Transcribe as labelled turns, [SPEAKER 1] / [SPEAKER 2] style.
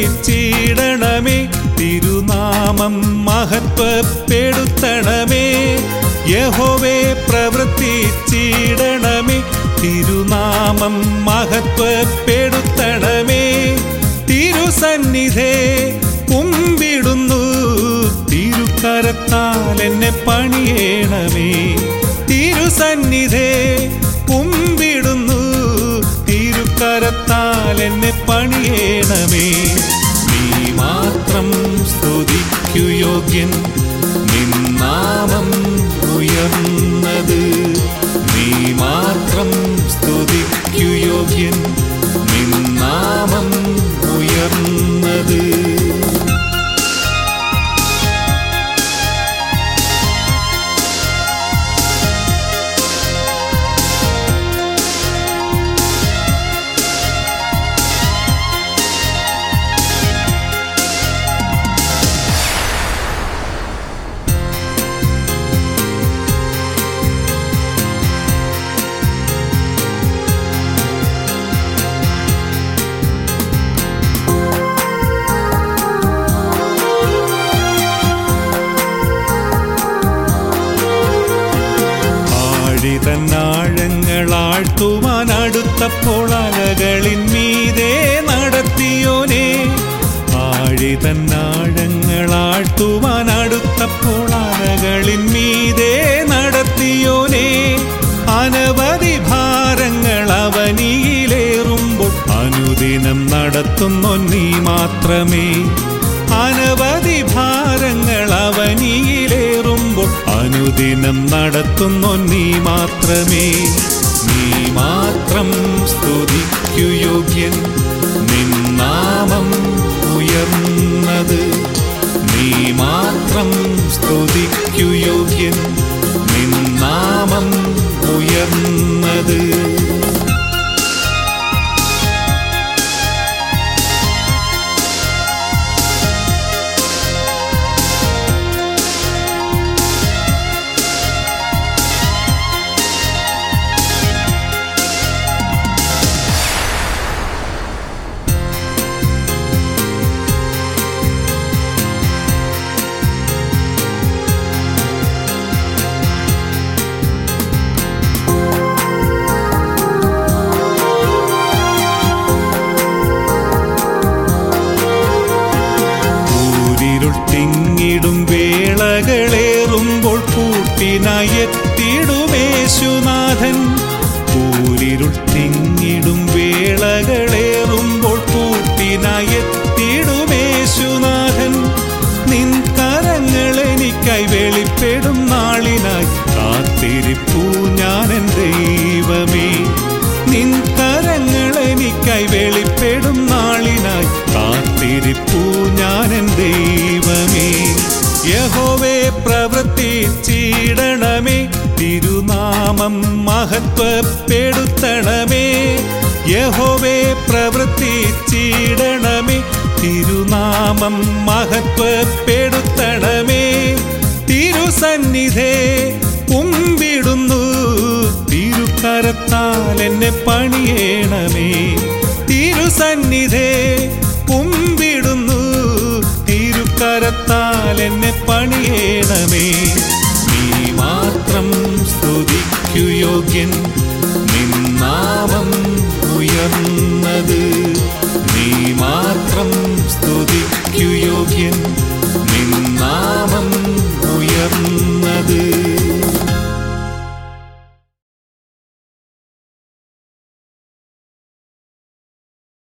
[SPEAKER 1] പ്രവർത്തിച്ചിടണമേ തിരുനാമം മഹത്വപ്പെടുത്തണമേ യഹോവേ പ്രവർത്തിച്ചിടണമേ തിരുനാമം മഹത്വപ്പെടുത്തണമേ തിരുസന്നിധേ കുമ്പിടുന്നു തിരുക്കരത്താൽ എന്നെ പണിയേണമേ തിരുസന്നിധേ കുമ്പിടുന്നു തിരുക്കരത്താൽ എന്നെ പണിയേണമേ നീ മാത്രം സ്തുതിക്കു യോഗ്യൻ നിന്നാമം ഉയർന്നത് നീ മാത്രം സ്തുതിക്കു യോഗ്യൻ നിന്നാമം ഉയർന്നത് ആഴിതന്നാഴങ്ങളാഴ്ത്തുവാൻ അടുത്തപ്പോൾ അലകളിൻ മീതെ നടത്തിയോനെ ആഴിതന്നാഴങ്ങളാഴ്ത്തുവാൻ അടുത്തപ്പോൾ അലകളിൻ മീതെ നടത്തിയോനെ അനവധി ഭാരങ്ങൾ അവനിയിലേറുമ്പോൾ അനുദിനം നടത്തുന്നു നീ മാത്രമേ അനവധി ഭാരങ്ങൾ അവനിയിലേറുമ്പോൾ അനുദിനം നടത്തുന്നു നീ മാത്രമേ നീ മാത്രം സ്തുതിക്കു യോഗ്യൻ നിന്നാമം ഉയർന്നത് നീ മാത്രം സ്തുതിക്കു യോഗ്യൻ നിന്നാമം ഉയർന്നത് ൂരിരുൾ തിങ്ങിടും വേളകളേറുമ്പോൾ കൂട്ടിനായെത്തിടുമേശുനാഥൻ ൂരിരുൾ തിങ്ങിടും വേളകളേറുമ്പോൾ കൂട്ടിനായെത്തിടുമേശുനാഥൻ നിൻ കരങ്ങൾ എനിക്കായി വെളിപ്പെടും നാളിനായി കാത്തിരിപ്പൂ ഞാൻ എൻ ദൈവമേ നിൻ കരങ്ങൾ എനിക്കായി വെളിപ്പെടും നാളിനായി കാത്തിരിപ്പൂ ഞാൻ എൻ ദൈവമേ യഹോവേ പ്രവർത്തിച്ചിടണമേ തിരുനാമം മഹത്വപ്പെടുത്തണമേ യഹോവേ പ്രവർത്തിച്ചിടണമേ തിരുനാമം മഹത്വപ്പെടുത്തണമേ തിരുസന്നിധേ കുമ്പിടുന്നു തിരുക്കരത്താൽ എന്നെ പണിയേണമേ തിരുസന്നിധേ കുമ്പിടുന്നു തിരുക്കരത്താൽ എന്നെ പണിയേണമേ നീ മാത്രം സ്തുതിക്കു യോഗ്യൻ നിന്നാമം ഉയർന്നു